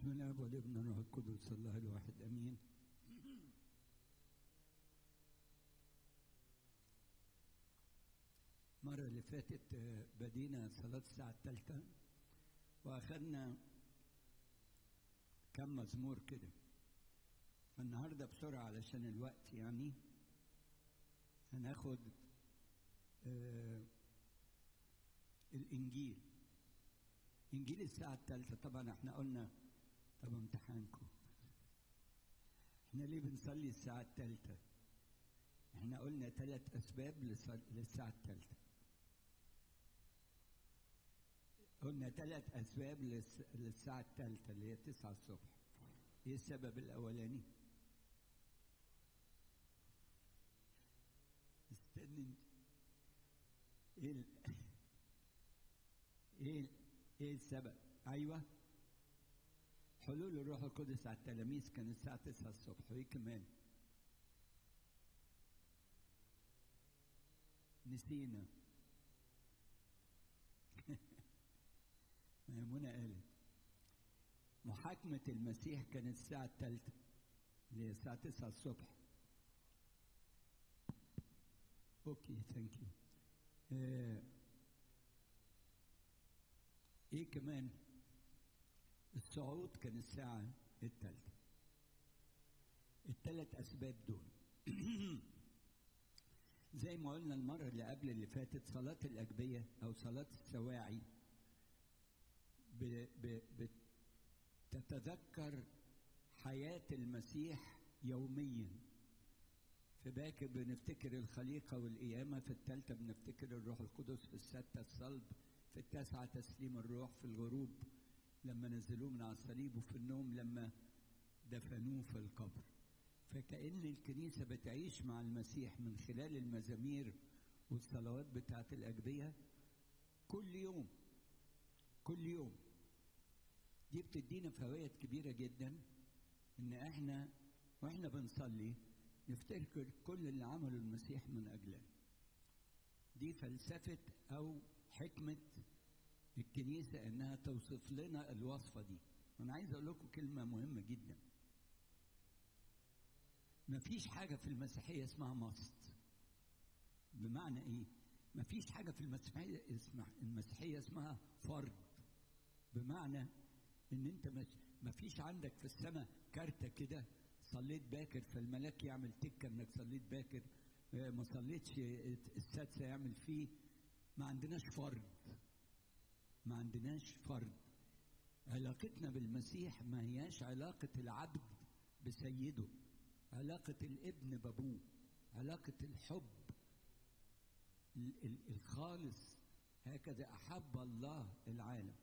بسم الله والابن والروح القدس الله الواحد امين المرة اللي فاتت آه، بدينا صلاة الساعة الثالثة وأخذنا كم مزمور كده فالنهاردة بسرعة علشان الوقت يعني هناخد آه الإنجيل إنجيل الساعة الثالثة طبعا احنا قلنا طب امتحانكم احنا ليه بنصلي الساعة الثالثة احنا قلنا ثلاث أسباب للصل- للساعة الثالثة قلنا ثلاث أسباب للس- للساعة الثالثة اللي هي تسعة الصبح ايه السبب الأولاني؟ استنى انت. ايه ال... ايه ال... ايه السبب؟ ايوه حلول الروح القدس على التلاميذ كان الساعة 9 الصبح وايه كمان؟ نسينا ما هي منى قالت محاكمة المسيح كانت الساعة الثالثة اللي هي الساعة 9 الصبح اوكي ثانك يو ايه كمان الصعود كان الساعة الثالثة الثلاث أسباب دول زي ما قلنا المرة اللي قبل اللي فاتت صلاة الأجبية أو صلاة السواعي ب- ب- بتتذكر حياة المسيح يوميا في باكر بنفتكر الخليقة والقيامة في الثالثة بنفتكر الروح القدس في الستة الصلب في التاسعة تسليم الروح في الغروب لما نزلوه من على الصليب وفي النوم لما دفنوه في القبر فكأن الكنيسة بتعيش مع المسيح من خلال المزامير والصلوات بتاعت الأجبية كل يوم كل يوم دي بتدينا فوائد كبيرة جدا إن إحنا وإحنا بنصلي نفتكر كل اللي عمله المسيح من أجلنا دي فلسفة أو حكمة الكنيسة إنها توصف لنا الوصفة دي أنا عايز أقول لكم كلمة مهمة جدا مفيش حاجة في المسيحية اسمها ماست بمعنى إيه؟ مفيش حاجة في المسيحية اسمها المسيحية اسمها فرض بمعنى إن أنت مش مفيش عندك في السماء كارتة كده صليت باكر فالملاك يعمل تكة إنك صليت باكر آه، ما صليتش السادسة يعمل فيه ما عندناش فرض ما عندناش فرض علاقتنا بالمسيح ما هياش علاقة العبد بسيده علاقة الابن بابوه علاقة الحب ال- ال- الخالص هكذا أحب الله العالم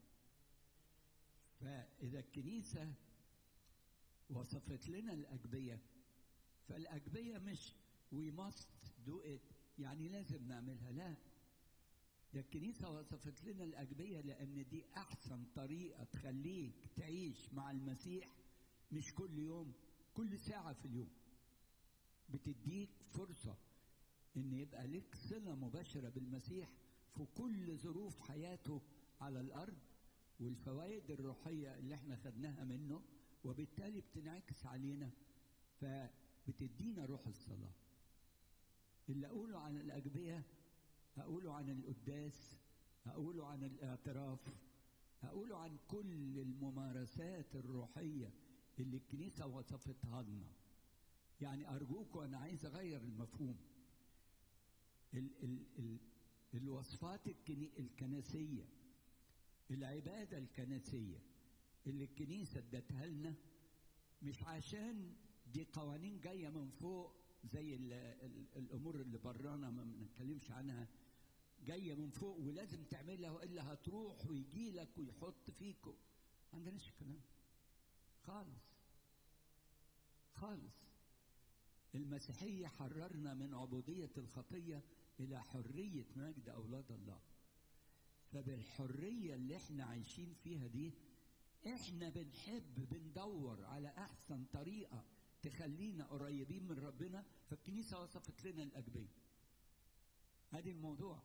فإذا الكنيسة وصفت لنا الأجبية فالأجبية مش we must do it يعني لازم نعملها لا ده الكنيسة وصفت لنا الأجبية لأن دي أحسن طريقة تخليك تعيش مع المسيح مش كل يوم كل ساعة في اليوم بتديك فرصة إن يبقى لك صلة مباشرة بالمسيح في كل ظروف حياته على الأرض والفوائد الروحية اللي احنا خدناها منه وبالتالي بتنعكس علينا فبتدينا روح الصلاة اللي أقوله عن الأجبية هقوله عن القداس هقوله عن الاعتراف هقوله عن كل الممارسات الروحية اللي الكنيسة وصفتها لنا يعني أرجوكم أنا عايز أغير المفهوم ال ال ال الوصفات الكني الكنسية العبادة الكنسية اللي الكنيسة ادتها لنا مش عشان دي قوانين جاية من فوق زي ال ال الأمور اللي برانا ما بنتكلمش عنها جاية من فوق ولازم تعملها وإلا هتروح ويجي لك ويحط فيكم ما عندناش الكلام ده. خالص خالص المسيحية حررنا من عبودية الخطية إلى حرية مجد أولاد الله فبالحرية اللي احنا عايشين فيها دي احنا بنحب بندور على أحسن طريقة تخلينا قريبين من ربنا فالكنيسة وصفت لنا الأجبية هذه الموضوع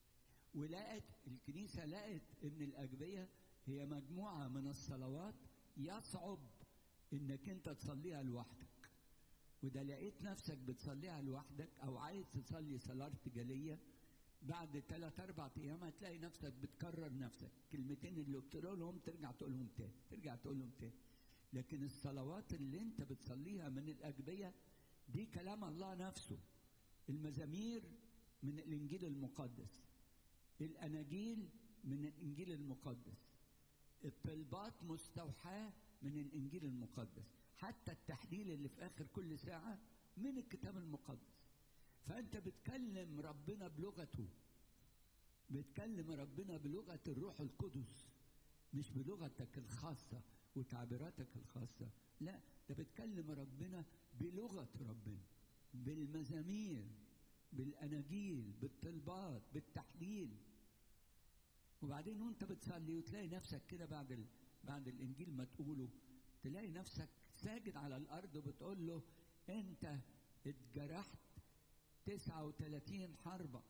ولقت الكنيسة لقت إن الأجبية هي مجموعة من الصلوات يصعب انك انت تصليها لوحدك وده لقيت نفسك بتصليها لوحدك او عايز تصلي صلاه ارتجاليه بعد ثلاث اربع ايام هتلاقي نفسك بتكرر نفسك الكلمتين اللي بتقولهم ترجع تقولهم تاني ترجع تقولهم تاني لكن الصلوات اللي انت بتصليها من الاجبيه دي كلام الله نفسه المزامير من الانجيل المقدس الاناجيل من الانجيل المقدس الطلبات مستوحاه من الانجيل المقدس حتى التحليل اللي في اخر كل ساعه من الكتاب المقدس فانت بتكلم ربنا بلغته بتكلم ربنا بلغه الروح القدس مش بلغتك الخاصه وتعبيراتك الخاصه لا ده بتكلم ربنا بلغه ربنا بالمزامير بالاناجيل بالطلبات بالتحليل وبعدين وانت بتصلي وتلاقي نفسك كده بعد ال... بعد الانجيل ما تقوله تلاقي نفسك ساجد على الارض وبتقول له انت اتجرحت 39 حربه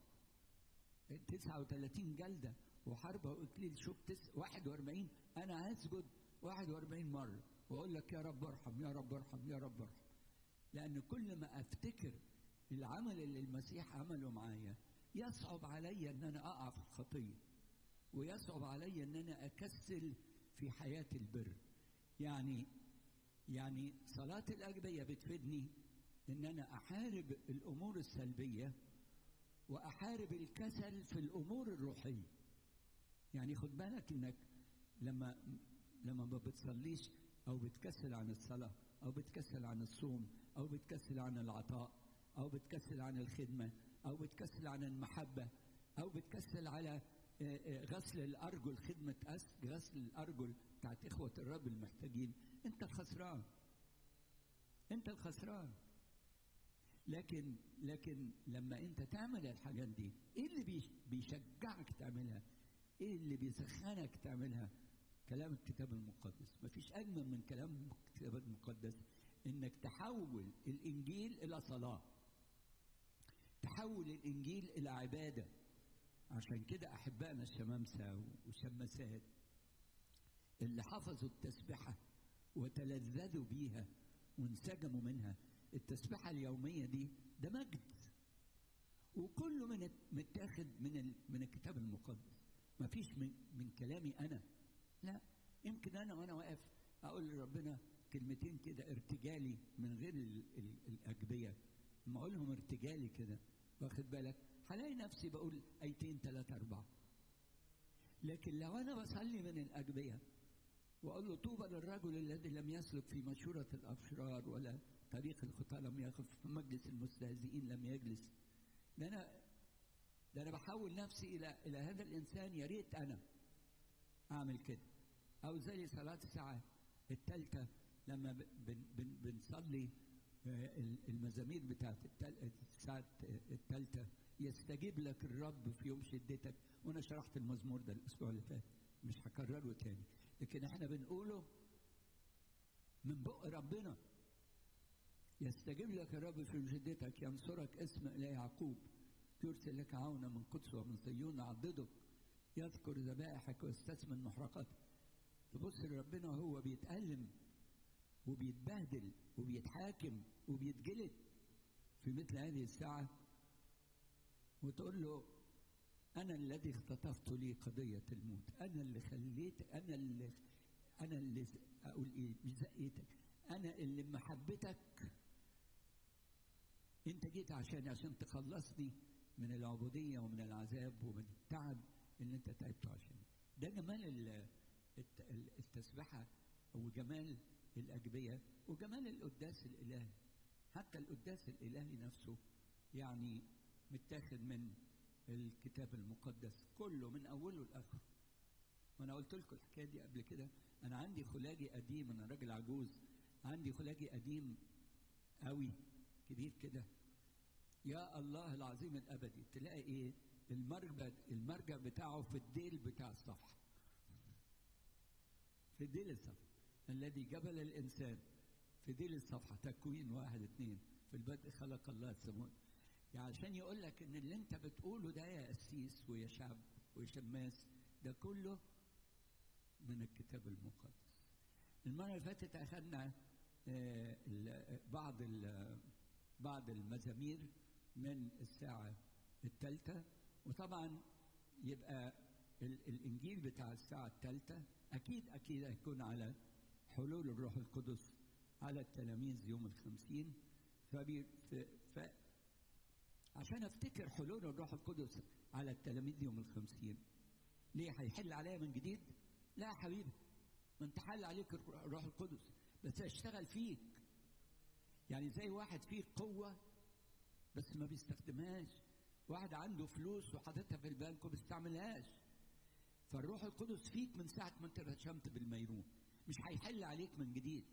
39 جلده وحربه واكليل شوك 41 انا هسجد 41 مره واقول لك يا رب ارحم يا رب ارحم يا رب ارحم لان كل ما افتكر العمل اللي المسيح عمله معايا يصعب عليا ان انا اقع في الخطيه ويصعب عليا ان انا اكسل في حياه البر يعني يعني صلاه الاجبيه بتفيدني ان انا احارب الامور السلبيه واحارب الكسل في الامور الروحيه يعني خد بالك انك لما لما ما بتصليش او بتكسل عن الصلاه او بتكسل عن الصوم او بتكسل عن العطاء او بتكسل عن الخدمه او بتكسل عن المحبه او بتكسل على غسل الارجل خدمه غسل الارجل بتاعت اخوه الرب المحتاجين انت الخسران انت الخسران لكن لكن لما انت تعمل الحاجات دي ايه اللي بيشجعك تعملها ايه اللي بيسخنك تعملها كلام الكتاب المقدس مفيش اجمل من كلام الكتاب المقدس انك تحول الانجيل الى صلاه تحول الانجيل الى عباده عشان كده احبائنا الشمامسه والشماسات اللي حفظوا التسبحه وتلذذوا بيها وانسجموا منها التسبحه اليوميه دي ده مجد وكله من متاخد من من الكتاب المقدس ما فيش من, من كلامي انا لا يمكن انا وانا واقف اقول لربنا كلمتين كده ارتجالي من غير ال ال الاجبيه لما اقولهم ارتجالي كده واخد بالك هلاقي نفسي بقول ايتين ثلاثة أربعة لكن لو أنا بصلي من الأجبية وأقول له طوبى للرجل الذي لم يسلك في مشورة الأشرار ولا طريق الخطاة لم يقف في مجلس المستهزئين لم يجلس ده أنا ده أنا بحول نفسي إلى إلى هذا الإنسان يا ريت أنا أعمل كده أو زي صلاة الساعة الثالثة لما بن بن بنصلي المزامير بتاعت الساعة الثالثة يستجيب لك الرب في يوم شدتك وانا شرحت المزمور ده الاسبوع اللي فات مش هكرره تاني لكن احنا بنقوله من بق ربنا يستجيب لك الرب في يوم شدتك ينصرك اسم الى يعقوب يرسل لك عونا من قدس ومن صيون عضدك يذكر ذبائحك ويستثمن محرقاتك تبص لربنا وهو بيتألم وبيتبهدل وبيتحاكم وبيتجلد في مثل هذه الساعة وتقول له أنا الذي اختطفت لي قضية الموت أنا اللي خليت أنا اللي أنا اللي أقول إيه مش زقيتك أنا اللي محبتك أنت جيت عشان عشان تخلصني من العبودية ومن العذاب ومن التعب اللي أنت تعبته عشانه ده جمال التسبحة وجمال الأجبية وجمال القداس الإلهي حتى القداس الإلهي نفسه يعني متاخد من الكتاب المقدس كله من أوله لآخره وأنا قلت لكم الحكاية دي قبل كده أنا عندي خلاجي قديم أنا راجل عجوز عندي خلاجي قديم قوي كبير كده يا الله العظيم الأبدي تلاقي إيه المرجع المرجع بتاعه في الديل بتاع الصفحة في ديل الصفحة الذي جبل الإنسان في ديل الصفحة تكوين واحد اثنين في البدء خلق الله السماوات يعني عشان يقول لك ان اللي انت بتقوله ده يا قسيس ويا شعب ويا شماس ده كله من الكتاب المقدس المرة اللي فاتت أخذنا آه، ال- بعض ال- بعض المزامير من الساعة الثالثة وطبعا يبقى ال- الإنجيل بتاع الساعة الثالثة أكيد أكيد هيكون على حلول الروح القدس على التلاميذ يوم الخمسين فبي ف ف عشان افتكر حلول الروح القدس على التلاميذ يوم الخمسين ليه هيحل عليا من جديد؟ لا يا حبيبي ما انت حل عليك الروح القدس بس هيشتغل فيك يعني زي واحد فيه قوة بس ما بيستخدمهاش واحد عنده فلوس وحاططها في البنك وما بيستعملهاش فالروح القدس فيك من ساعة ما انت رشمت بالميرون مش هيحل عليك من جديد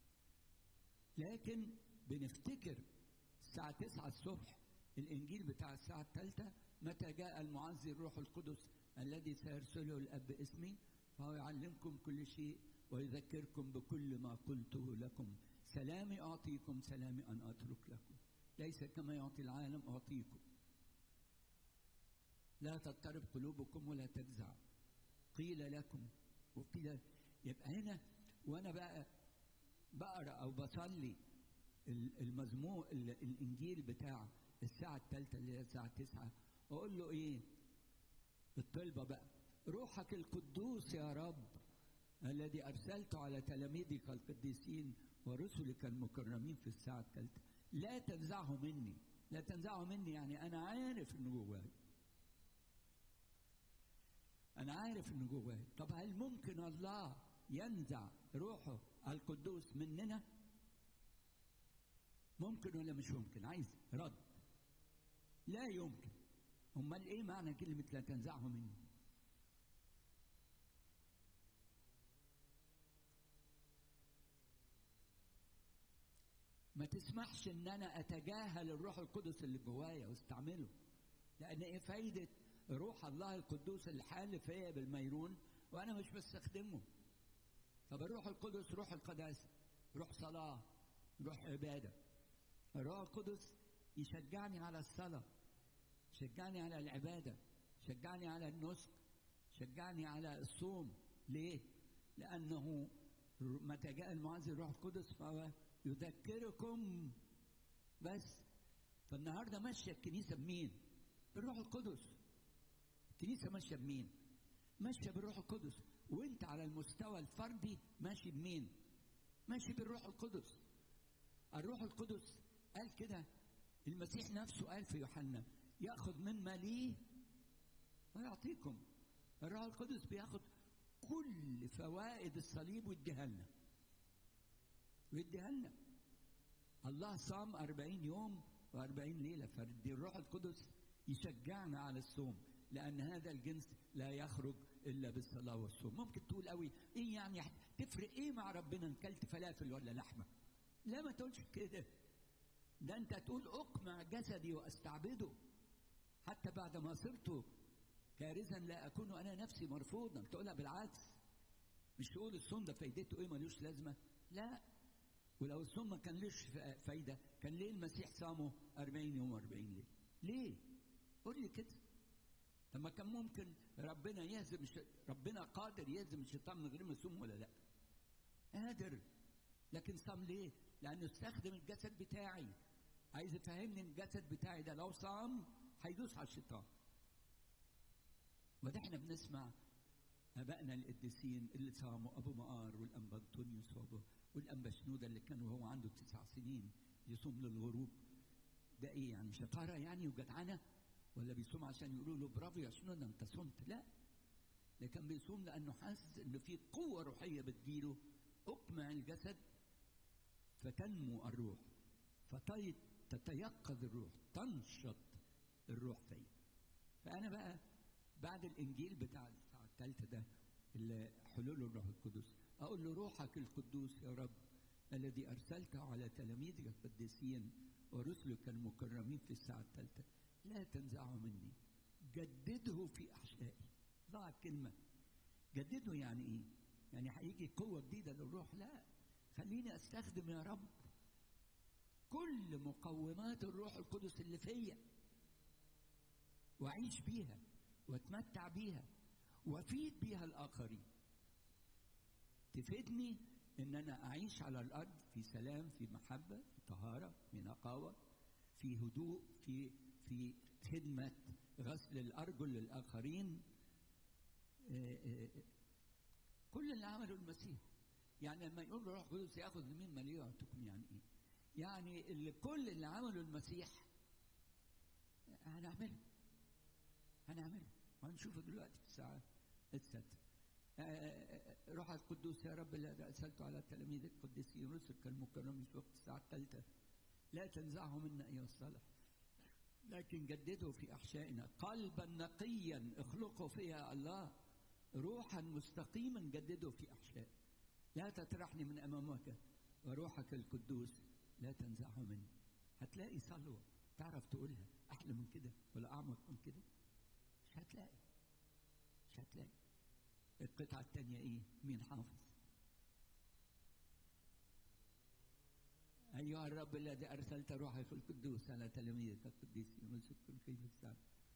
لكن بنفتكر الساعة 9 الصبح الإنجيل بتاع الساعة الثالثة متى جاء المعزي الروح القدس الذي سيرسله الأب باسمي فهو يعلمكم كل شيء ويذكركم بكل ما قلته لكم سلامي أعطيكم سلامي أن أترك لكم ليس كما يعطي العالم أعطيكم لا تضطرب قلوبكم ولا تجزع قيل لكم وقيل يبقى هنا وانا بقى بقرا او بصلي ال- المزمور ال- الانجيل بتاع الساعه الثالثه اللي هي الساعه 9 اقول له ايه الطلبه بقى روحك القدوس يا رب الذي ارسلته على تلاميذك القديسين ورسلك المكرمين في الساعه الثالثه لا تنزعه مني لا تنزعه مني يعني انا عارف انه جواي انا عارف انه جواي طب هل ممكن الله ينزع روحه القدوس مننا ممكن ولا مش ممكن عايز رد لا يمكن امال ايه معنى كلمه لا تنزعه مني ما تسمحش ان انا اتجاهل الروح القدس اللي جوايا واستعمله لان ايه فايده روح الله القدوس اللي حال فيا بالميرون وانا مش بستخدمه طب الروح القدس روح القداسه روح صلاه روح عباده الروح القدس يشجعني على الصلاه يشجعني على العباده يشجعني على النسك يشجعني على الصوم ليه لانه متى جاء المعزي الروح القدس فهو يذكركم بس فالنهارده ماشيه الكنيسه بمين؟ بالروح القدس الكنيسه ماشيه بمين؟ ماشيه بالروح القدس وانت على المستوى الفردي ماشي بمين؟ ماشي بالروح القدس الروح القدس قال كده المسيح نفسه قال في يوحنا ياخذ مما ليه ويعطيكم الروح القدس بياخذ كل فوائد الصليب ويديها لنا ويديها لنا الله صام أربعين يوم وأربعين ليلة فدي الروح القدس يشجعنا على الصوم لأن هذا الجنس لا يخرج إلا بالصلاة والصوم ممكن تقول قوي إيه يعني تفرق إيه مع ربنا إن كلت فلافل ولا لحمة لا ما تقولش كده ده أنت تقول أقمع جسدي وأستعبده حتى بعد ما صرت كارثا لا أكون أنا نفسي مرفوضا تقولها بالعكس مش تقول الصوم ده فايدته إيه ملوش لازمة لا ولو الصوم ما كان ليش فايدة كان ليه المسيح صامه 40 يوم و40 ليلة ليه قول لي كده طب ما كان ممكن ربنا يهزم الش... ربنا قادر يهزم الشيطان من غير ما يصوم ولا لا قادر لكن صام ليه لانه استخدم الجسد بتاعي عايز يفهمني الجسد بتاعي ده لو صام هيدوس على الشيطان وده احنا بنسمع ابائنا القديسين اللي صاموا ابو مقار والانبا انطونيوس وابو والانبا شنوده اللي كان وهو عنده تسع سنين يصوم للغروب ده ايه يعني شطاره يعني وجدعنه ولا بيصوم عشان يقولوا له برافو يا شنوده انت صمت لا ده كان بيصوم لانه حاسس انه في قوه روحيه بتجيله اقمع الجسد فتنمو الروح فتتيقظ الروح تنشط الروح فيا فانا بقى بعد الانجيل بتاع الساعه الثالثه ده اللي حلول الروح القدس اقول له روحك القدوس يا رب الذي ارسلته على تلاميذك القديسين ورسلك المكرمين في الساعه الثالثه لا تنزعه مني جدده في احشائي ضع كلمه جدده يعني ايه يعني هيجي قوه جديده للروح لا خليني استخدم يا رب كل مقومات الروح القدس اللي فيا واعيش بيها واتمتع بيها وافيد بيها الاخرين تفيدني ان انا اعيش على الارض في سلام في محبه في طهاره في نقاوه في هدوء في في خدمه غسل الارجل للاخرين آه، آه، كل اللي عمله المسيح يعني لما يقول روح قدس ياخذ من مليئتكم يعني ايه؟ يعني اللي كل اللي عمله المسيح هنعمله هنعمله وهنشوفه دلوقتي في الساعه السادسه روح القدوس يا رب الذي ارسلته على تلاميذ القديسين رسلك المكرمين في وقت الساعه الثالثه لا تنزعه منا ايها الصالح لكن جدده في احشائنا قلبا نقيا اخلقه فيها الله روحا مستقيما جدده في احشائي لا تطرحني من امامك وروحك القدوس لا تنزعه مني هتلاقي صلوه تعرف تقولها احلى من كده ولا اعمق من كده مش هتلاقي مش هتلاقي القطعة الثانية إيه؟ مين حافظ؟ أيها الرب الذي أرسلت روحك القدوس على تلاميذك القديسين ومسككم كيف السعد.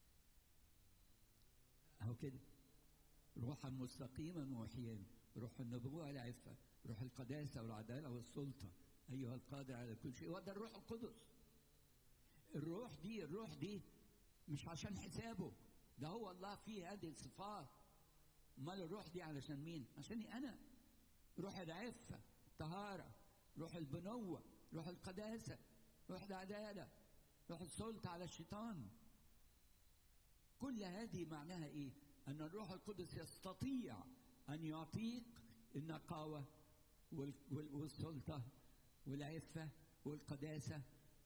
أهو كده. روحا مستقيما وحيا، روح النبوة والعفة، روح القداسة والعدالة والسلطة، أيها القادر على كل شيء، وده الروح القدس. الروح دي الروح دي مش عشان حسابه، ده هو الله فيه هذه الصفات. امال الروح دي علشان مين؟ عشاني انا روح العفه طهاره روح البنوه روح القداسه روح العداله روح السلطه على الشيطان كل هذه معناها ايه؟ ان الروح القدس يستطيع ان يعطيك النقاوه والسلطه والعفه والقداسه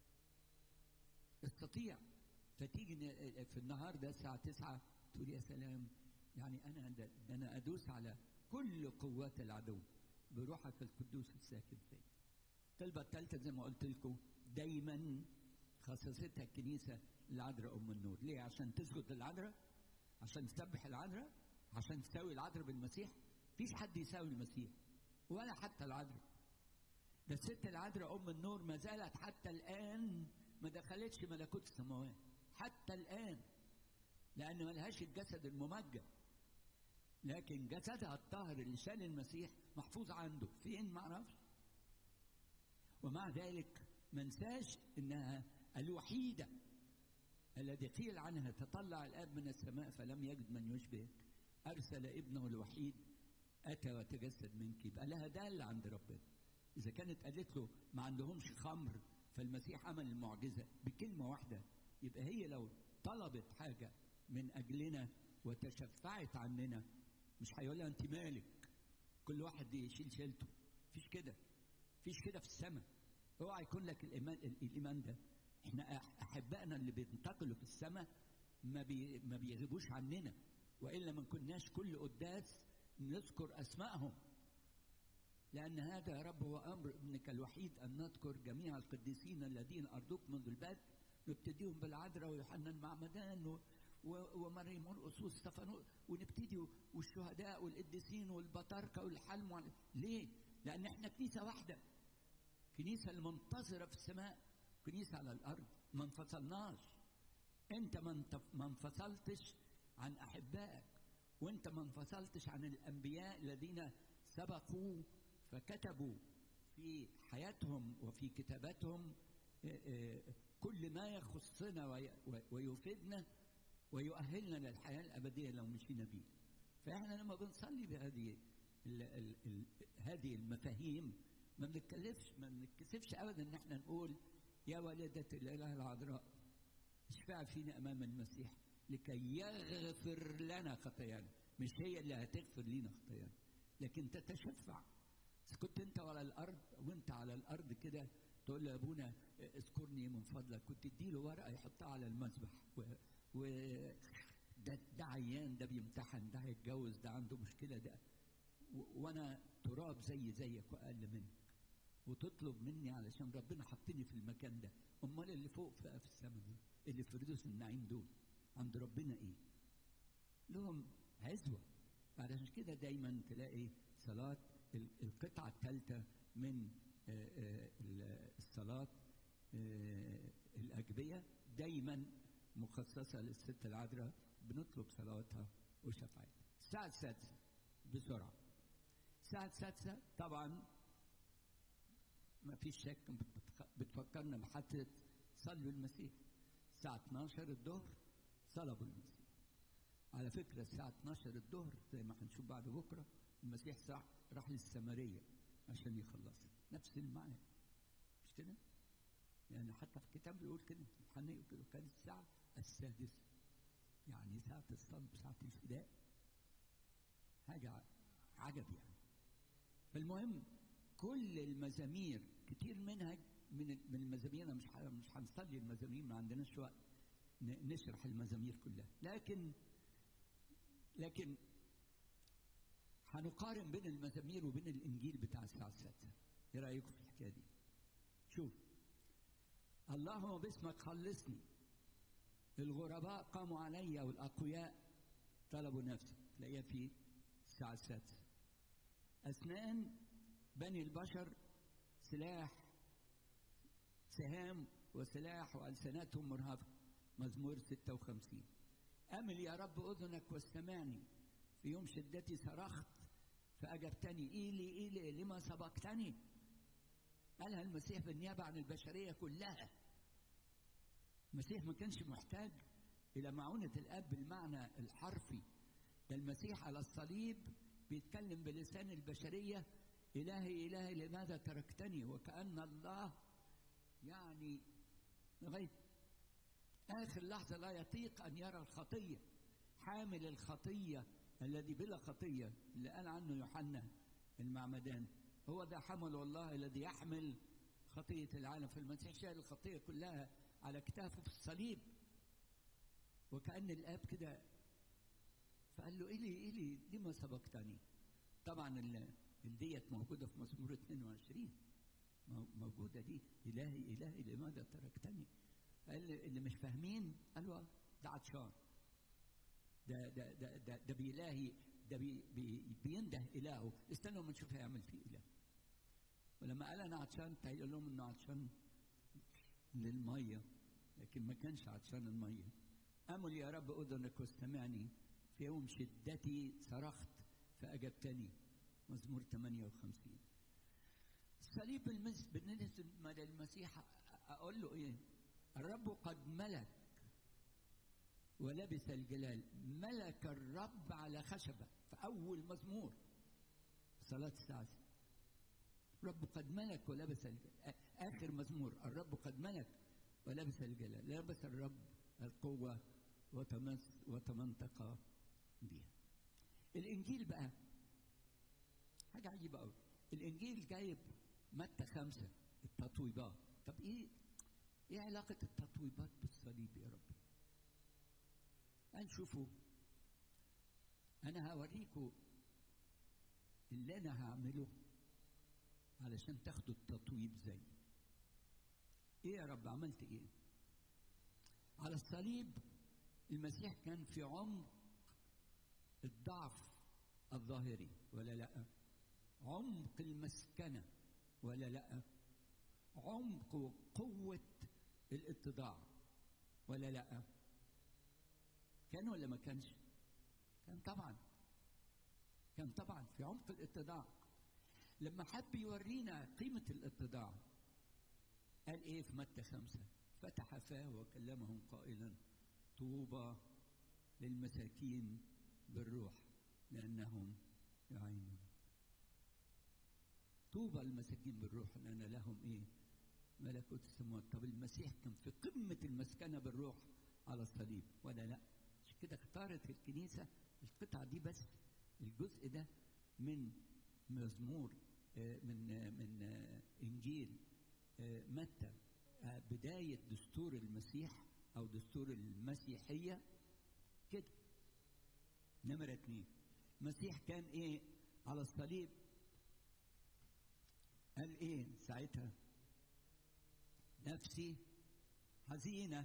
يستطيع فتيجي في النهار ده الساعه 9 تقول يا سلام يعني انا ده انا ادوس على كل قوات العدو بروحك القدوس الساكن فيا. الطلبه الثالثه زي ما قلت لكم دايما خصصتها الكنيسه للعذراء ام النور، ليه؟ عشان تسجد للعذراء؟ عشان تسبح العذراء؟ عشان تساوي العذراء بالمسيح؟ مفيش حد يساوي المسيح ولا حتى العذراء. ده الست العذراء ام النور ما زالت حتى الان ما دخلتش ملكوت السماوات حتى الان لان ملهاش الجسد الممجد لكن جسدها الطاهر اللي شال المسيح محفوظ عنده فين ما اعرفش ومع ذلك ما انساش انها الوحيده الذي قيل عنها تطلع الاب من السماء فلم يجد من يشبهك ارسل ابنه الوحيد اتى وتجسد منك يبقى لها داله عند ربنا اذا كانت قالت له ما عندهمش خمر فالمسيح عمل المعجزه بكلمه واحده يبقى هي لو طلبت حاجه من اجلنا وتشفعت عننا مش هيقول لها انت مالك كل واحد يشيل شيلته مفيش كده مفيش كده في السماء اوعى يكون لك الايمان الايمان ده احنا احبائنا اللي بينتقلوا في السماء ما بي ما بيغيبوش عننا والا ما كناش كل قداس نذكر اسمائهم لان هذا يا رب هو امر ابنك الوحيد ان نذكر جميع القديسين الذين ارجوك منذ البدء نبتديهم بالعذراء ويوحنا المعمدان و... ومريم مرقس واستفانوس ونبتدي والشهداء والقديسين والبطاركه والحلم وال... ليه؟ لأن احنا كنيسة واحدة كنيسة المنتظرة في السماء كنيسة على الأرض ما انفصلناش أنت ما انفصلتش عن أحبائك وأنت ما انفصلتش عن الأنبياء الذين سبقوا فكتبوا في حياتهم وفي كتاباتهم كل ما يخصنا ويفيدنا ويؤهلنا للحياة الأبدية لو مشينا بيه فإحنا لما بنصلي بهذه ال ال ال هذه المفاهيم ما بنتكلفش ما بنتكسفش ابدا ان احنا نقول يا والدة الاله العذراء اشفع فينا امام المسيح لكي يغفر لنا خطايانا مش هي اللي هتغفر لنا خطايانا لكن تتشفع كنت انت على الارض وانت على الارض كده تقول له يا ابونا اذكرني من فضلك كنت تديله ورقه يحطها على المسبح و, و ده ده عيان ده بيمتحن ده هيتجوز ده عنده مشكله ده وانا تراب زي زيك واقل منك وتطلب مني علشان ربنا حطني في المكان ده امال اللي فوق بقى في السماء دول اللي في فردوس النعيم دول عند ربنا ايه لهم عزوه علشان كده دايما تلاقي صلاه القطعه الثالثه من الصلاه الاجبيه دايما مخصصه للست العذراء بنطلب صلواتها وشفاعتها الساعه السادسه بسرعه الساعة السادسة طبعا ما فيش شك بتفكرنا بحادثة صلوا المسيح الساعة 12 الظهر صلبوا المسيح على فكرة الساعة 12 الظهر زي ما هنشوف بعد بكرة المسيح راح راح للسامرية عشان يخلصها نفس المعنى مش كده؟ يعني حتى في الكتاب بيقول كده يوحنا كده كان الساعة السادسة يعني ساعة الصلب ساعة الفداء حاجة عجب يعني فالمهم كل المزامير كتير منها من من المزامير أنا مش مش هنصلي المزامير ما عندناش وقت نشرح المزامير كلها لكن لكن هنقارن بين المزامير وبين الانجيل بتاع الساعه السادسه ايه رايكم في الحكايه دي شوف اللهم باسمك خلصني الغرباء قاموا علي والاقوياء طلبوا نفسي تلاقيها في الساعه السادسه اسنان بني البشر سلاح سهام وسلاح والسنتهم مرهفه مزمور 56 امل يا رب اذنك واستمعني في يوم شدتي صرخت فاجبتني ايلي ايلي لما سبقتني قالها المسيح بالنيابه عن البشريه كلها المسيح ما كانش محتاج الى معونه الاب بالمعنى الحرفي ده المسيح على الصليب بيتكلم بلسان البشريه الهي الهي لماذا تركتني وكان الله يعني لغايه آخر لحظة لا يطيق أن يرى الخطية حامل الخطية الذي بلا خطية اللي قال عنه يوحنا المعمدان هو ده حمل الله الذي يحمل خطية العالم فالمسيح شال الخطية كلها على كتافه في الصليب وكأن الآب كده فقال له إلي إلي لما سبقتني طبعا الديت موجودة في مزمور 22 موجودة دي إلهي إلهي لماذا تركتني قال اللي مش فاهمين قالوا ده عطشان ده ده ده ده, ده بيلاهي ده بي بي بينده الهه استنوا ما نشوف هيعمل فيه اله ولما قال انا عطشان تقول لهم انه عطشان للميه لكن ما كانش عطشان الميه امل يا رب اذنك واستمعني في يوم شدتي صرخت فاجبتني مزمور 58 الصليب بالنسبه للمسيح اقول له ايه الرب قد ملك ولبس الجلال ملك الرب على خشبة في أول مزمور صلاة الساعة الرب قد ملك ولبس الجلال آخر مزمور الرب قد ملك ولبس الجلال لبس الرب القوة وتمس وتمنطق بها الإنجيل بقى حاجة عجيبة أوي الإنجيل جايب متى خمسة التطويبات طب إيه ايه علاقة التطويبات بالصليب يا رب؟ هنشوفوا أنا هوريكم اللي أنا هعمله علشان تاخدوا التطويب زي إيه يا رب عملت إيه؟ على الصليب المسيح كان في عمق الضعف الظاهري ولا لأ؟ عمق المسكنة ولا لأ؟ عمق وقوة الاتضاع ولا لا كان ولا ما كانش كان طبعا كان طبعا في عمق الاتضاع لما حب يورينا قيمة الاتضاع قال ايه في متى خمسة فتح فاه وكلمهم قائلا طوبى للمساكين بالروح لأنهم يعينون طوبى المساكين بالروح لأن لهم ايه ملكوت السماوات طب المسيح كان في قمة المسكنة بالروح على الصليب ولا لا مش كده اختارت الكنيسة القطعة دي بس الجزء ده من مزمور من من انجيل متى بداية دستور المسيح او دستور المسيحية كده نمرة اتنين المسيح كان ايه على الصليب قال ايه ساعتها نفسي حزينة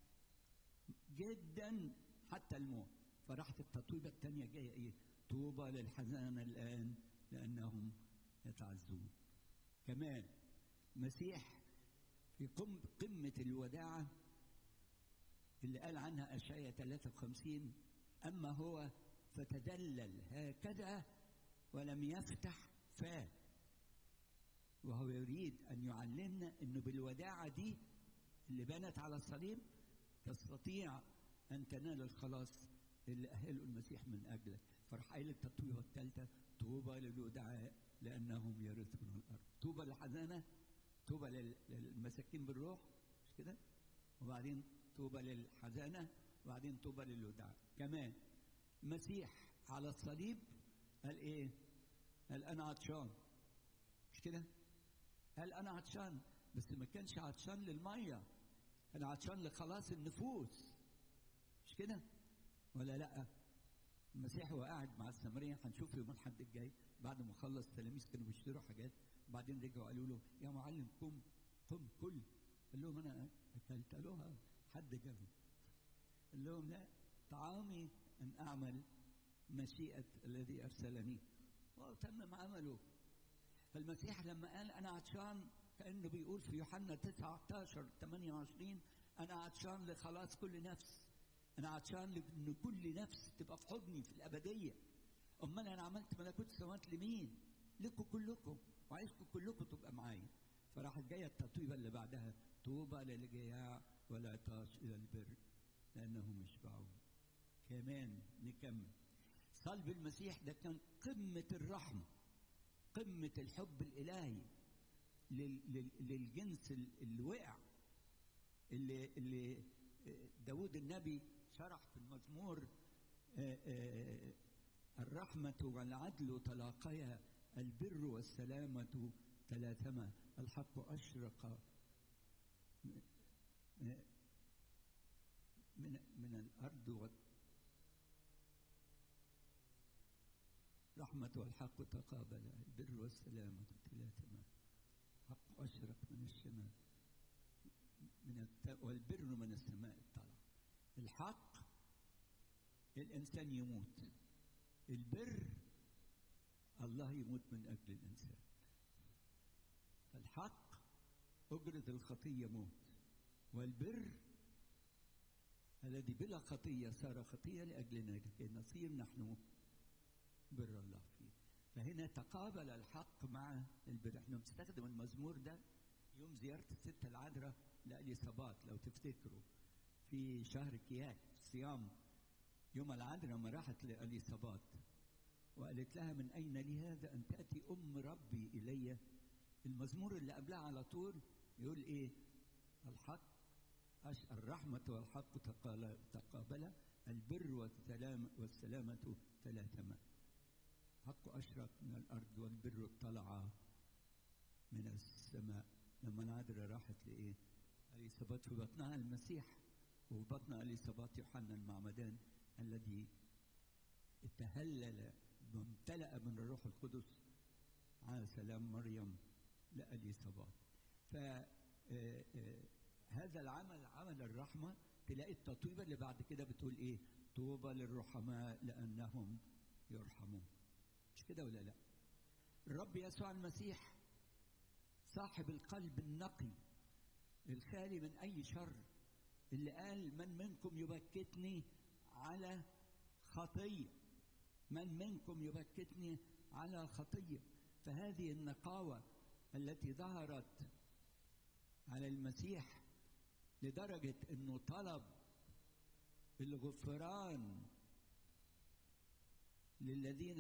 جدا حتى الموت فراحت التطويبة الثانية جاية ايه طوبى للحزانة الآن لأنهم يتعزون كمان مسيح في قم قمة الوداعة اللي قال عنها أشعية 53 أما هو فتذلل هكذا ولم يفتح فاه وهو يريد ان يعلمنا انه بالوداعه دي اللي بنت على الصليب تستطيع ان تنال الخلاص اللي اهله المسيح من اجلك فراح قايل التطويبه الثالثه طوبى للودعاء لانهم يرثون الارض طوبى للحزانه طوبى لل- للمساكين بالروح مش كده وبعدين طوبى للحزانه وبعدين طوبى للودعاء كمان المسيح على الصليب قال ايه قال انا عطشان مش كده قال انا عطشان بس ما كانش عطشان للميه كان عطشان لخلاص النفوس مش كده ولا لا المسيح هو قاعد مع السامريه هنشوف يوم الاحد الجاي بعد ما خلص التلاميذ كانوا بيشتروا حاجات بعدين رجعوا قالوا له يا معلم قم قم كل قال لهم انا اكلت قالوها حد جابه قال لهم لا طعامي ان اعمل مشيئه الذي ارسلني وتمم عمله فالمسيح لما قال انا عطشان كانه بيقول في يوحنا 19 28 انا عطشان لخلاص كل نفس انا عطشان ان كل نفس تبقى في حضني في الابديه امال انا عملت ملكوت السماوات لمين لكم كلكم وعايزكم كلكم تبقى معايا فراحت جايه التطويبه اللي بعدها طوبى للجياع والعطاش الى البر لانهم يشبعون كمان نكمل صلب المسيح ده كان قمه الرحمه قمه الحب الالهي لل- لل- للجنس ال- اللي وقع اللي اللي داود النبي شرح في المزمور آه، آه، الرحمة والعدل تلاقيا البر والسلامة تلاثما الحق أشرق من من, من الأرض و رحمة والحق تقابلا البر والسلامة تلاثما حق أشرق من الشمال من الت... والبر من السماء اطلع الحق الإنسان يموت البر الله يموت من أجل الإنسان الحق أجرة الخطية موت والبر الذي بلا خطية صار خطية لأجلنا لكي نصير نحن بر الله فيه فهنا تقابل الحق مع البر احنا بنستخدم المزمور ده يوم زيارة الست العذراء لأليصابات لو تفتكروا في شهر كياك صيام يوم العذراء ما راحت لأليصابات وقالت لها من أين لي هذا أن تأتي أم ربي إلي المزمور اللي قبلها على طول يقول إيه الحق أش- الرحمة والحق تقال- تقابلا البر والسلام والسلامة تلاثما حق أشرق من الأرض والبر اطلع من السماء لما العذراء راحت لإيه؟ أليصابات في بطنها المسيح وفي بطن أليصابات يوحنا المعمدان الذي تهلل وامتلأ من الروح القدس على سلام مريم لأليصابات ف آه، آه، هذا العمل عمل الرحمة تلاقي التطويبة اللي بعد كده بتقول إيه طوبى للرحماء لأنهم يرحمون مش كده ولا لا الرب يسوع المسيح صاحب القلب النقي الخالي من أي شر اللي قال من منكم يبكتني على خطية من منكم يبكتني على خطية فهذه النقاوة التي ظهرت على المسيح لدرجة أنه طلب الغفران للذين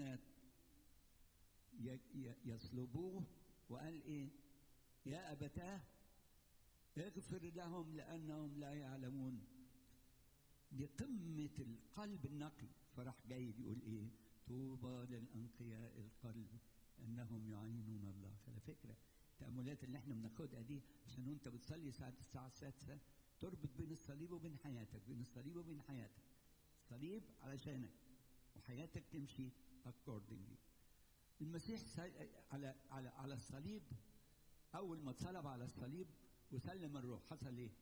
ي- ي- يصلبوه وقال إيه يا أبتاه اغفر لهم لأنهم لا يعلمون دي قمة القلب النقي فراح جاي يقول ايه طوبى للأنقياء القلب أنهم يعينون الله على فكرة التأملات اللي احنا بناخدها دي عشان وانت بتصلي ساعة الساعة السادسة تربط بين الصليب وبين حياتك بين الصليب وبين حياتك صليب علشانك وحياتك تمشي accordingly المسيح سا- على على على الصليب أول ما اتصلب على الصليب وسلم الروح حصل ايه؟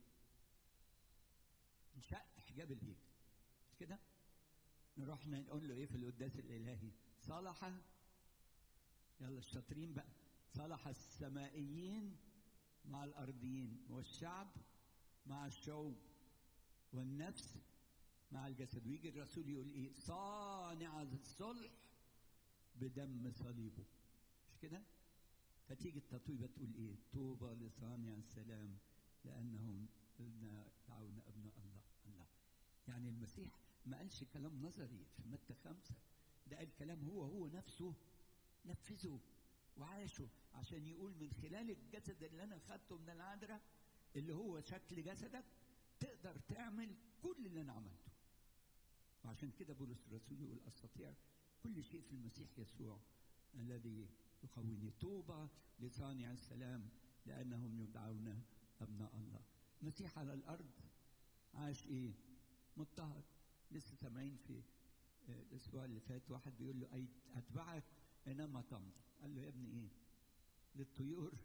انشق حجاب الهيكل مش كده؟ نروح نقول له ايه في القداس الالهي؟ صلح يلا الشاطرين بقى صلح السمائيين مع الارضيين والشعب مع الشعوب والنفس مع الجسد ويجي الرسول يقول ايه؟ صانع الصلح بدم صليبه مش كده؟ فتيجي التطويبة تقول ايه طوبى لصانع السلام لأنهم دعونا أبناء الله الله يعني المسيح ما قالش كلام نظري في متى خمسة ده قال كلام هو هو نفسه نفذه وعاشه عشان يقول من خلال الجسد اللي انا خدته من العذراء اللي هو شكل جسدك تقدر تعمل كل اللي انا عملته وعشان كده بولس الرسول يقول استطيع كل شيء في المسيح يسوع الذي يقويني طوبى لصانع السلام لانهم يدعون ابناء الله المسيح على الارض عاش ايه مضطهد لسه سامعين في الاسبوع اللي فات واحد بيقول له اي اتبعك اينما تمضي قال له يا ابني ايه للطيور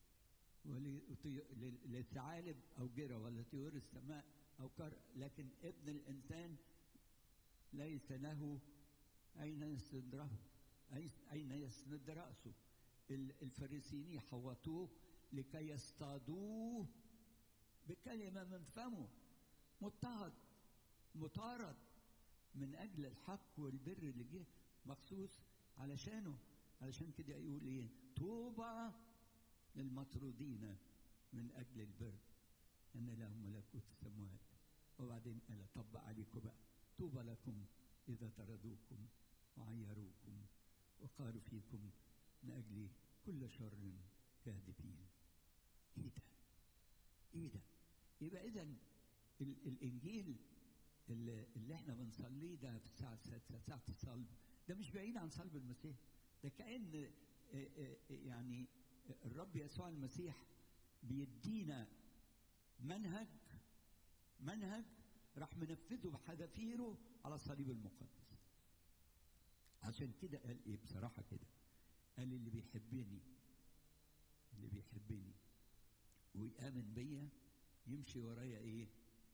للثعالب او جرى ولا طيور السماء او كر لكن ابن الانسان ليس له اين يسندره اين يسند راسه الفريسيين يحوطوه لكي يصطادوه بكلمه من فمه مضطهد مطارد من اجل الحق والبر اللي جه مخصوص علشانه علشان كده يقول ايه طوبى للمطرودين من اجل البر ان لهم ملكوت السماوات وبعدين قال طبق عليكم بقى طوبى لكم اذا طردوكم وعيروكم وقالوا فيكم من اجل كل شر كاذبين ايه ده ايه ده يبقى اذا الانجيل اللي, اللي احنا بنصليه ده في الساعه السادسه ساعه الصلب ده مش بعيد عن صلب المسيح ده كان يعني الرب يسوع المسيح بيدينا منهج منهج راح منفذه بحذافيره على الصليب المقدس عشان كده قال ايه بصراحه كده قال اللي بيحبني اللي بيحبني ويامن بيا يمشي ورايا ايه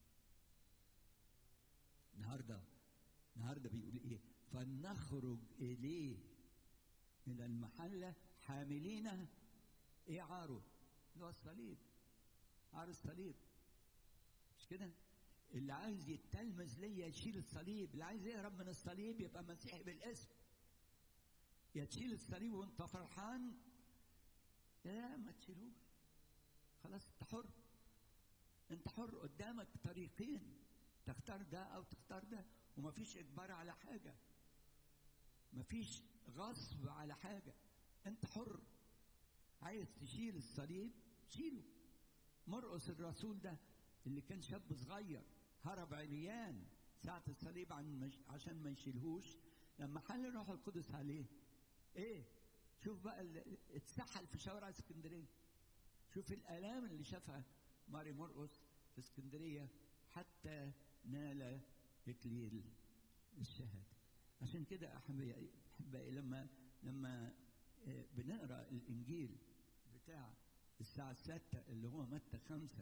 النهارده النهارده بيقول ايه فلنخرج اليه الى المحله حاملين ايه عاره اللي هو الصليب عار الصليب مش كده اللي عايز يتلمذ ليا يشيل الصليب اللي عايز يهرب من الصليب يبقى مسيحي بالاسم يا تشيل الصليب وانت فرحان لا ما تشيلوش خلاص انت حر انت حر قدامك طريقين تختار ده او تختار ده ومفيش اجبار على حاجه مفيش غصب على حاجه انت حر عايز تشيل الصليب شيله مرقس الرسول ده اللي كان شاب صغير هرب عريان ساعة الصليب عن مش عشان ما يشيلهوش لما حل الروح القدس عليه ايه شوف بقى اتسحل في شوارع اسكندريه شوف الالام اللي شافها ماري مرقس في اسكندريه حتى نال اكليل الشهاده عشان كده احبائي احبائي لما لما بنقرا الانجيل بتاع الساعه السادسه اللي هو متى خمسه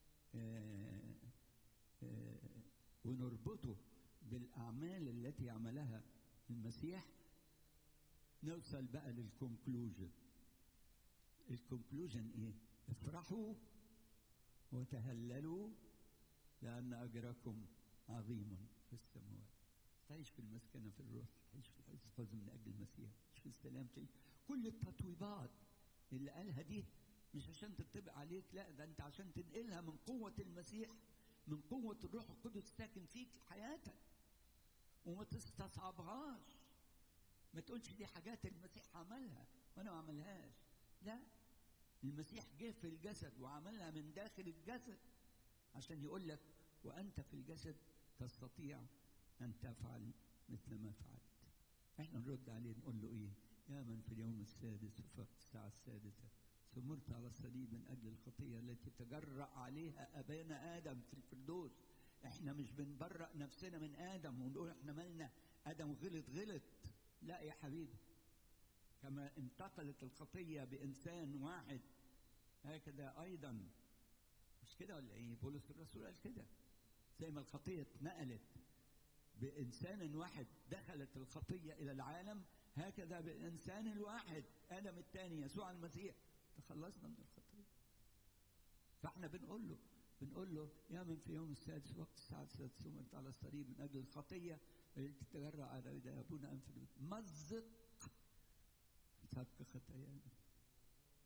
ونربطه بالاعمال التي عملها المسيح نوصل بقى للكونكلوجن الكونكلوجن ايه افرحوا وتهللوا لان اجركم عظيم في السماوات تعيش في المسكنه في الروح تعيش في الحزن من اجل المسيح تعيش في السلام تعيش كل التطويبات اللي قالها دي مش عشان تطبق عليك لا ده انت عشان تنقلها من قوه المسيح من قوه الروح القدس ساكن فيك حياتك وما تستصعبهاش ما تقولش دي حاجات المسيح عملها وانا ما عملهاش لا المسيح جه في الجسد وعملها من داخل الجسد عشان يقول لك وانت في الجسد تستطيع ان تفعل مثل ما فعلت احنا نرد عليه نقول له ايه يا من في اليوم السادس وفي الساعة السادسة سمرت على الصليب من أجل الخطية التي تجرأ عليها أبانا آدم في الفردوس احنا مش بنبرأ نفسنا من آدم ونقول احنا مالنا آدم غلط غلط لا يا حبيبي كما انتقلت الخطية بإنسان واحد هكذا أيضا مش كده ولا إيه؟ بولس الرسول قال كده زي ما الخطية اتنقلت بإنسان واحد دخلت الخطية إلى العالم هكذا بالإنسان الواحد آدم الثاني يسوع المسيح تخلصنا من الخطية فاحنا بنقول له بنقول له يا من في يوم السادس وقت الساعة السادسة سمرت على الصليب من أجل الخطية التي تجرأ على يدي أبونا أنف مزق سبك خطايانا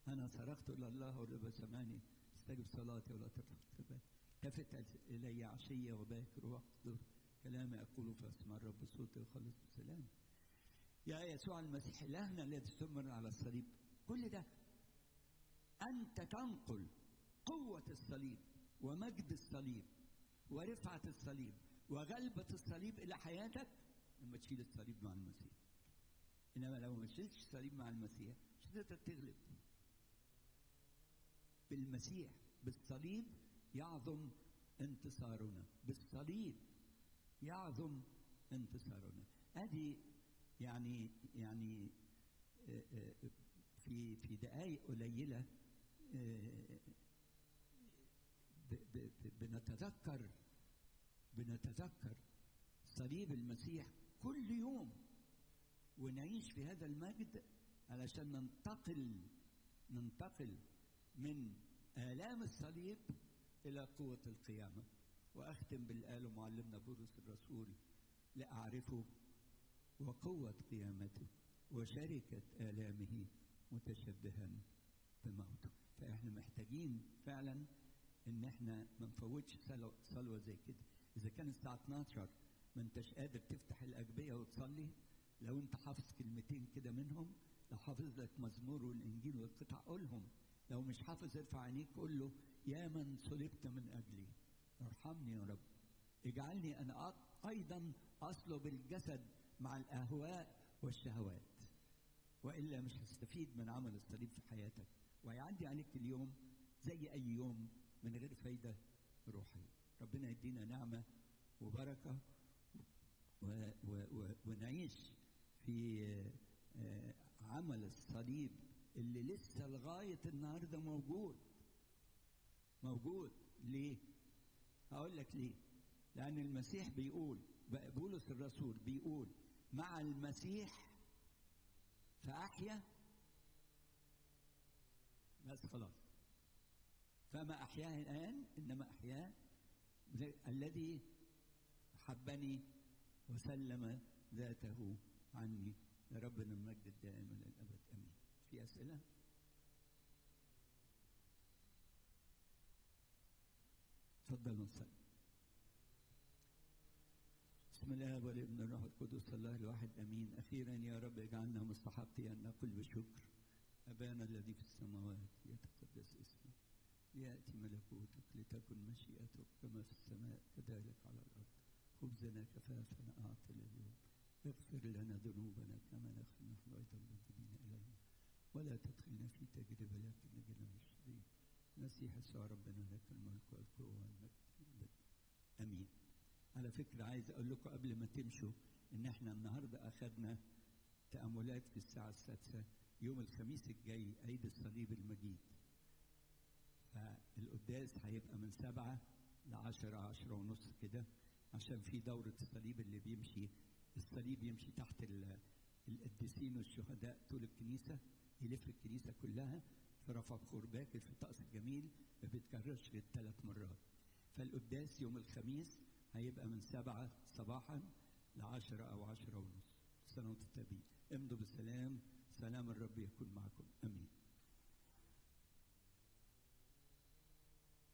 أنا صرخت إلى الله والرب سمعني استجب صلاتي ولا ترفض خبائي التفت إلي عشية وباكر واقدر كلامي أقول فأسمع الرب صوتي وخلص بالسلام يا يسوع المسيح إلهنا الذي استمر على الصليب كل ده أنت تنقل قوة الصليب ومجد الصليب ورفعة الصليب وغلبة الصليب إلى حياتك لما تشيل الصليب مع المسيح إنما لو ما شلتش الصليب مع المسيح مش هتقدر تغلب بالمسيح بالصليب يعظم انتصارنا بالصليب يعظم انتصارنا ادي يعني يعني في في دقائق قليله بنتذكر بنتذكر صليب المسيح كل يوم ونعيش في هذا المجد علشان ننتقل ننتقل من آلام الصليب إلى قوة القيامة وأختم بالآل معلمنا بولس الرسول لأعرفه وقوة قيامته وشركة آلامه متشبها بموته فإحنا محتاجين فعلا إن إحنا ما نفوتش صلوة زي كده إذا كان الساعة 12 ما أنتش قادر تفتح الأجبية وتصلي لو أنت حافظ كلمتين كده منهم لو حافظ لك مزمور والإنجيل والقطع قولهم لو مش حافظ ارفع عينيك قول له يا من صلبت من أجلي ارحمني يا رب اجعلني أنا أيضا أصلب الجسد مع الأهواء والشهوات وإلا مش هتستفيد من عمل الصليب في حياتك ويعدي عليك اليوم زي أي يوم من غير فايدة روحية ربنا يدينا نعمة وبركة و و و ونعيش في عمل الصليب اللي لسه لغاية النهاردة موجود موجود ليه؟ هقول لك ليه؟ لأن المسيح بيقول بولس الرسول بيقول مع المسيح فأحيا بس خلاص فما أحياه الآن إنما أحياه الذي حبني وسلم ذاته عني لربنا المجد الدائم إلى الأبد آمين في أسئلة؟ تفضلوا نصلي بسم الله والابن الروح القدس الله الواحد امين اخيرا يا رب اجعلنا مستحقين ان نقول بشكر ابانا الذي في السماوات يتقدس اسمك لياتي ملكوتك لتكن مشيئتك كما في السماء كذلك على الارض خبزنا كفافنا اعطنا اليوم اغفر لنا ذنوبنا كما نغفر نحن ايضا المذنبين الينا ولا تدخلنا في تجربه لكن نجنا من الشرير مسيح يسوع ربنا لك الملك والقوه والمجد امين على فكرة عايز أقول لكم قبل ما تمشوا إن إحنا النهاردة أخذنا تأملات في الساعة السادسة يوم الخميس الجاي عيد الصليب المجيد فالقداس هيبقى من سبعة لعشرة عشرة ونص كده عشان في دورة الصليب اللي بيمشي الصليب يمشي تحت القديسين والشهداء طول الكنيسة يلف الكنيسة كلها في رفع بخور باكر في طقس جميل ما بيتكررش غير ثلاث مرات فالقداس يوم الخميس هيبقى من سبعة صباحا لعشرة أو عشرة ونص سنة وانتم طيبين امضوا بالسلام سلام الرب يكون معكم أمين